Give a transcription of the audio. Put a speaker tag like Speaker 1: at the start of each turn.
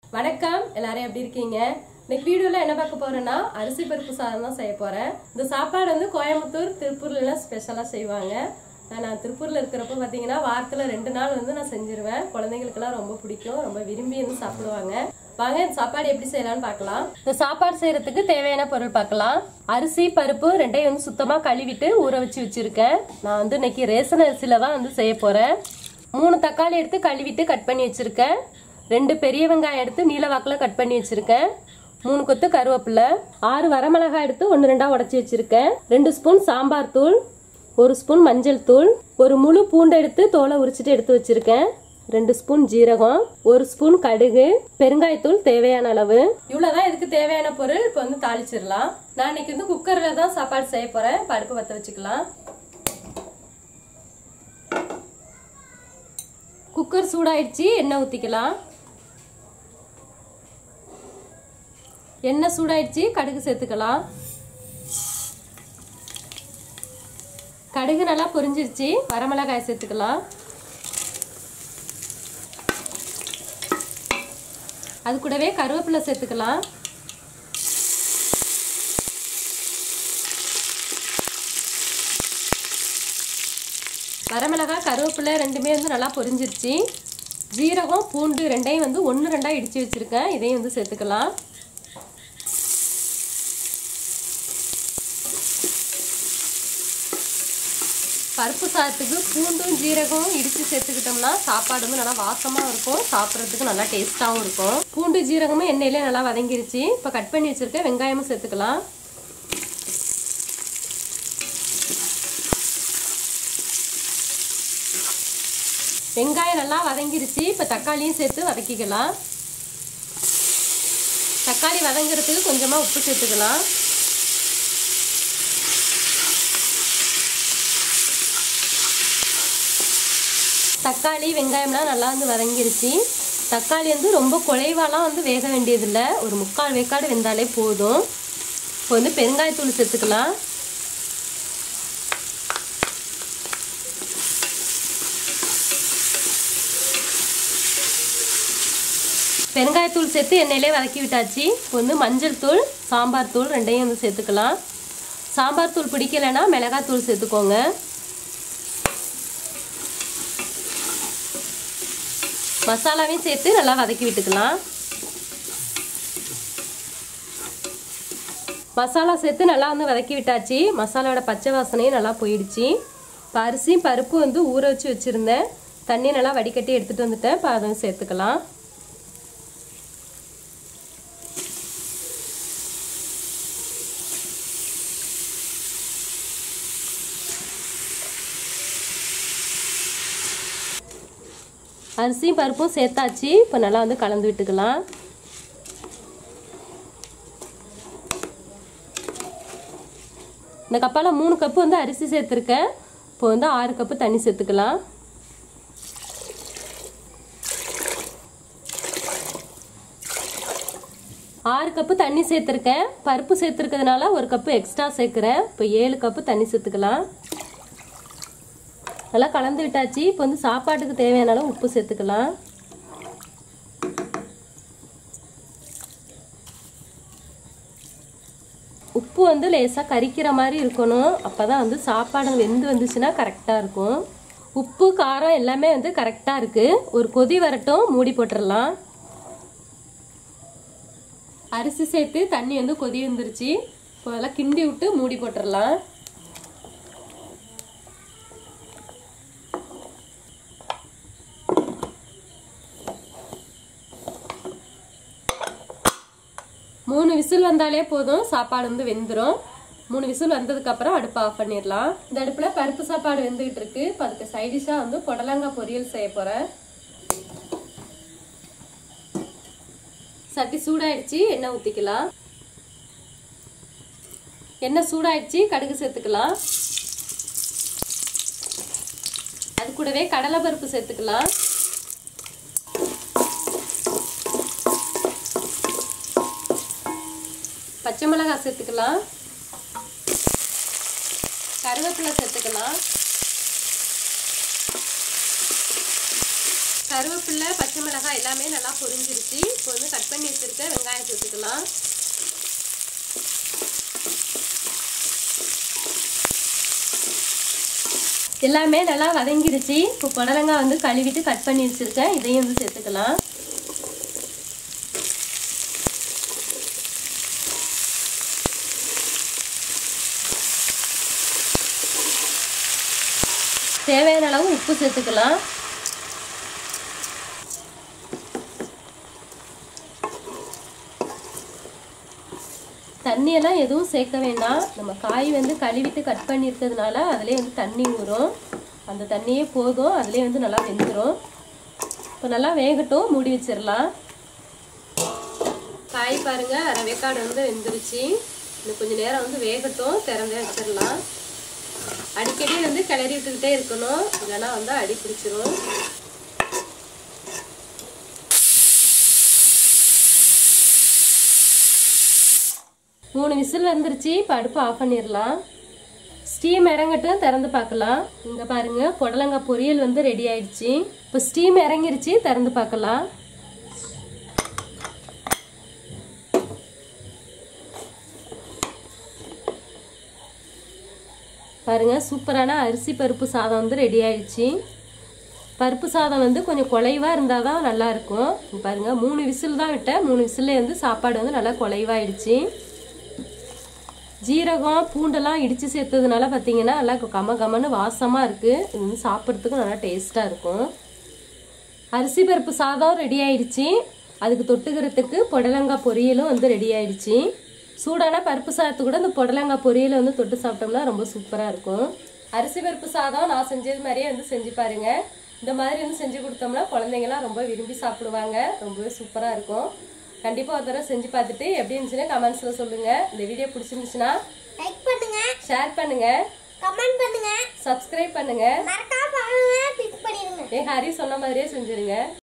Speaker 1: வணக்கம் எல்லாரும் எப்படி இருக்கீங்க இன்னைக்கு வீடியோல என்ன பார்க்க போறேன்னா அரிசி பருப்பு சாதம் தான் செய்ய போறேன் இந்த சாப்பாடு வந்து கோயம்புத்தூர் திருப்பூர்ல எல்லாம் ஸ்பெஷலா செய்வாங்க நான் திருப்பூர்ல இருக்கிறப்ப பாத்தீங்கன்னா வாரத்துல ரெண்டு நாள் வந்து நான் செஞ்சிருவேன் குழந்தைங்களுக்கெல்லாம் ரொம்ப பிடிக்கும் ரொம்ப விரும்பி வந்து சாப்பிடுவாங்க வாங்க இந்த சாப்பாடு எப்படி செய்யலாம்னு பார்க்கலாம் இந்த சாப்பாடு செய்யறதுக்கு தேவையான பொருள் பார்க்கலாம் அரிசி பருப்பு ரெண்டையும் வந்து சுத்தமா கழுவிட்டு ஊற வச்சு வச்சிருக்கேன் நான் வந்து இன்னைக்கு ரேஷன் அரிசியில தான் வந்து செய்ய போறேன் மூணு தக்காளி எடுத்து கழுவிட்டு கட் பண்ணி வச்சிருக்கேன் ரெண்டு பெரிய வெங்காயம் எடுத்து நீல வாக்குல கட் பண்ணி வச்சிருக்கேன் மூணு கொத்து கருவேப்பிலை ஆறு வரமிளகாய் எடுத்து ஒன்று ரெண்டா உடச்சி வச்சிருக்கேன் ரெண்டு ஸ்பூன் சாம்பார் தூள் ஒரு ஸ்பூன் மஞ்சள் தூள் ஒரு முழு பூண்டை எடுத்து தோலை உரிச்சிட்டு எடுத்து வச்சிருக்கேன் ரெண்டு ஸ்பூன் ஜீரகம் ஒரு ஸ்பூன் கடுகு பெருங்காயத்தூள் தேவையான அளவு இவ்வளவுதான் இதுக்கு தேவையான பொருள் இப்போ வந்து தாளிச்சிடலாம் நான் இன்னைக்கு வந்து குக்கர்ல தான் சாப்பாடு செய்ய போறேன் பருப்பு பத்த வச்சுக்கலாம் குக்கர் சூடாயிடுச்சு எண்ணெய் ஊற்றிக்கலாம் எண்ணெய் சூடாயிடுச்சு கடுகு சேர்த்துக்கலாம் கடுகு நல்லா பொரிஞ்சிருச்சு வரமிளகாய் சேர்த்துக்கலாம் அது கூடவே கருவேப்பிலை சேர்த்துக்கலாம் வரமிளகாய் கருவேப்பிலை ரெண்டுமே வந்து நல்லா பொரிஞ்சிருச்சு ஜீரகம் பூண்டு ரெண்டையும் வந்து ஒன்று ரெண்டாக இடித்து வச்சுருக்கேன் இதையும் வந்து சேர்த்துக்கலாம் பருப்பு சாதத்துக்கு பூண்டும் ஜீரகம் இடித்து சேர்த்துக்கிட்டோம்னா சாப்பாடு வந்து நல்லா வாசமாக இருக்கும் சாப்பிட்றதுக்கு நல்லா டேஸ்ட்டாகவும் இருக்கும் பூண்டு ஜீரகமும் எண்ணெயிலே நல்லா வதங்கிருச்சு இப்போ கட் பண்ணி வச்சுருக்க வெங்காயமும் சேர்த்துக்கலாம் வெங்காயம் நல்லா வதங்கிருச்சு இப்போ தக்காளியும் சேர்த்து வதக்கிக்கலாம் தக்காளி வதங்குறதுக்கு கொஞ்சமாக உப்பு சேர்த்துக்கலாம் தக்காளி வெங்காயம்லாம் நல்லா வந்து வதங்கிருச்சு தக்காளி வந்து ரொம்ப குறைவாலாம் வந்து வேக வேண்டியதில்லை ஒரு முக்கால் வேக்காடு வெந்தாலே போதும் இப்போ வந்து பெருங்காயத்தூள் சேர்த்துக்கலாம் பெருங்காயத்தூள் சேர்த்து எண்ணெயிலே வதக்கி விட்டாச்சு இப்போ வந்து மஞ்சள் தூள் சாம்பார் தூள் ரெண்டையும் வந்து சேர்த்துக்கலாம் சாம்பார் தூள் பிடிக்கலைன்னா மிளகாய் தூள் சேர்த்துக்கோங்க மசாலாவையும் சேர்த்து நல்லா வதக்கி விட்டுக்கலாம் மசாலா சேர்த்து நல்லா வந்து வதக்கி விட்டாச்சு மசாலாவோட பச்சை வாசனையும் நல்லா போயிடுச்சு இப்போ அரிசி பருப்பு வந்து ஊற வச்சு வச்சுருந்தேன் தண்ணி நல்லா வடிகட்டி எடுத்துகிட்டு வந்துட்டேன் இப்போ அதை சேர்த்துக்கலாம் அரிசியும் பருப்பும் சேர்த்தாச்சு இப்போ நல்லா வந்து கலந்து விட்டுக்கலாம் இந்த கப்பால் மூணு கப்பு வந்து அரிசி சேர்த்துருக்கேன் இப்போ வந்து ஆறு கப்பு தண்ணி சேர்த்துக்கலாம் ஆறு கப்பு தண்ணி சேர்த்துருக்கேன் பருப்பு சேர்த்துருக்கிறதுனால ஒரு கப்பு எக்ஸ்ட்ரா சேர்க்குறேன் இப்போ ஏழு கப்பு தண்ணி சேர்த்துக்கலாம் நல்லா கலந்து விட்டாச்சு இப்போ வந்து சாப்பாட்டுக்கு தேவையான அளவு உப்பு சேர்த்துக்கலாம் உப்பு வந்து லேசாக கரிக்கிற மாதிரி இருக்கணும் அப்போ தான் வந்து சாப்பாடு வெந்து வந்துச்சுன்னா கரெக்டாக இருக்கும் உப்பு காரம் எல்லாமே வந்து கரெக்டாக இருக்குது ஒரு கொதி வரட்டும் மூடி போட்டுடலாம் அரிசி சேர்த்து தண்ணி வந்து கொதி வந்துருச்சு இப்போ அதெல்லாம் கிண்டி விட்டு மூடி போட்டுடலாம் மூணு விசில் வந்தாலே போதும் சாப்பாடு வந்து வெந்துடும் மூணு விசில் வந்ததுக்கு அப்புறம் அடுப்பு ஆஃப் பண்ணிடலாம் இந்த அடுப்புல பருப்பு சாப்பாடு வெந்துகிட்டு இருக்கு இப்போ அதுக்கு சைடிஷா வந்து புடலங்காய் பொரியல் செய்ய போறேன் சட்டி சூடாயிடுச்சு எண்ணெய் ஊத்திக்கலாம் எண்ணெய் சூடாயிடுச்சு கடுகு சேர்த்துக்கலாம் அது கூடவே கடலை பருப்பு சேர்த்துக்கலாம் பச்சை மிளகாய் சேர்த்துக்கலாம் கருவேப்பிலை சேர்த்துக்கலாம் கருவேப்பிலை பச்சை மிளகாய் எல்லாமே நல்லா பொரிஞ்சிருச்சு இப்போ வந்து கட் வச்சுருக்க வெங்காயம் சேர்த்துக்கலாம் எல்லாமே நல்லா வதங்கிடுச்சு இப்போ புடலங்காய் வந்து கழுவிட்டு கட் பண்ணி வச்சுருக்கேன் இதையும் வந்து சேர்த்துக்கலாம் தேவையான அளவு உப்பு சேர்த்துக்கலாம் தண்ணியெல்லாம் எதுவும் சேர்க்க வேண்டாம் நம்ம காய் வந்து கழுவிட்டு கட் பண்ணியிருக்கிறதுனால அதுலேயே வந்து தண்ணி ஊறும் அந்த தண்ணியே போதும் அதுலேயே வந்து நல்லா வெந்துடும் இப்போ நல்லா வேகட்டும் மூடி வச்சிடலாம் காய் பாருங்க அரை வேக்காடு வந்து வெந்துருச்சு இன்னும் கொஞ்சம் நேரம் வந்து வேகட்டும் திறந்தே வச்சிடலாம் அடிக்கடி வந்து கிளறி விட்டுக்கிட்டே இருக்கணும் இல்லைன்னா வந்து அடி பிடிச்சிரும் மூணு விசில் வந்துருச்சு இப்போ அடுப்பு ஆஃப் பண்ணிடலாம் ஸ்டீம் இறங்கட்டும் திறந்து பார்க்கலாம் இங்கே பாருங்க புடலங்காய் பொரியல் வந்து ரெடி ஆயிடுச்சு இப்போ ஸ்டீம் இறங்கிருச்சு திறந்து பார்க்கலாம் பாருங்க சூப்பரான அரிசி பருப்பு சாதம் வந்து ரெடி ஆயிடுச்சு பருப்பு சாதம் வந்து கொஞ்சம் குலைவாக இருந்தால் தான் நல்லா இருக்கும் இங்க பாருங்க மூணு விசில் தான் விட்டேன் மூணு விசில்ல வந்து சாப்பாடு வந்து நல்லா குலைவாயிடுச்சு ஜீரகம் பூண்டெல்லாம் இடித்து சேர்த்ததுனால பார்த்தீங்கன்னா நல்லா கம கமன்னு வாசமாக இருக்குது இது வந்து சாப்பிட்றதுக்கும் நல்லா டேஸ்ட்டாக இருக்கும் அரிசி பருப்பு சாதம் ரெடி ஆயிடுச்சு அதுக்கு தொட்டுக்கிறதுக்கு புடலங்காய் பொரியலும் வந்து ரெடி ஆயிடுச்சு சூடான பருப்பு சாதத்து கூட இந்த புடலங்காய் பொரியலை வந்து தொட்டு சாப்பிட்டோம்னா ரொம்ப சூப்பராக இருக்கும் அரிசி பருப்பு சாதம் நான் செஞ்சது மாதிரியே வந்து செஞ்சு பாருங்க இந்த மாதிரி வந்து செஞ்சு கொடுத்தோம்னா குழந்தைங்கலாம் ரொம்ப விரும்பி சாப்பிடுவாங்க ரொம்பவே சூப்பராக இருக்கும் கண்டிப்பாக ஒரு தடவை செஞ்சு பார்த்துட்டு எப்படி இருந்துச்சுன்னு கமெண்ட்ஸில் சொல்லுங்கள் இந்த வீடியோ பிடிச்சிருந்துச்சுன்னா
Speaker 2: லைக் பண்ணுங்க
Speaker 1: ஷேர் பண்ணுங்க
Speaker 2: கமெண்ட் பண்ணுங்க
Speaker 1: சப்ஸ்கிரைப் பண்ணுங்க
Speaker 2: மறக்காம பண்ணுங்க கிளிக் பண்ணிடுங்க
Speaker 1: என் ஹரி சொன்ன மாதிரியே செஞ்சிருங்க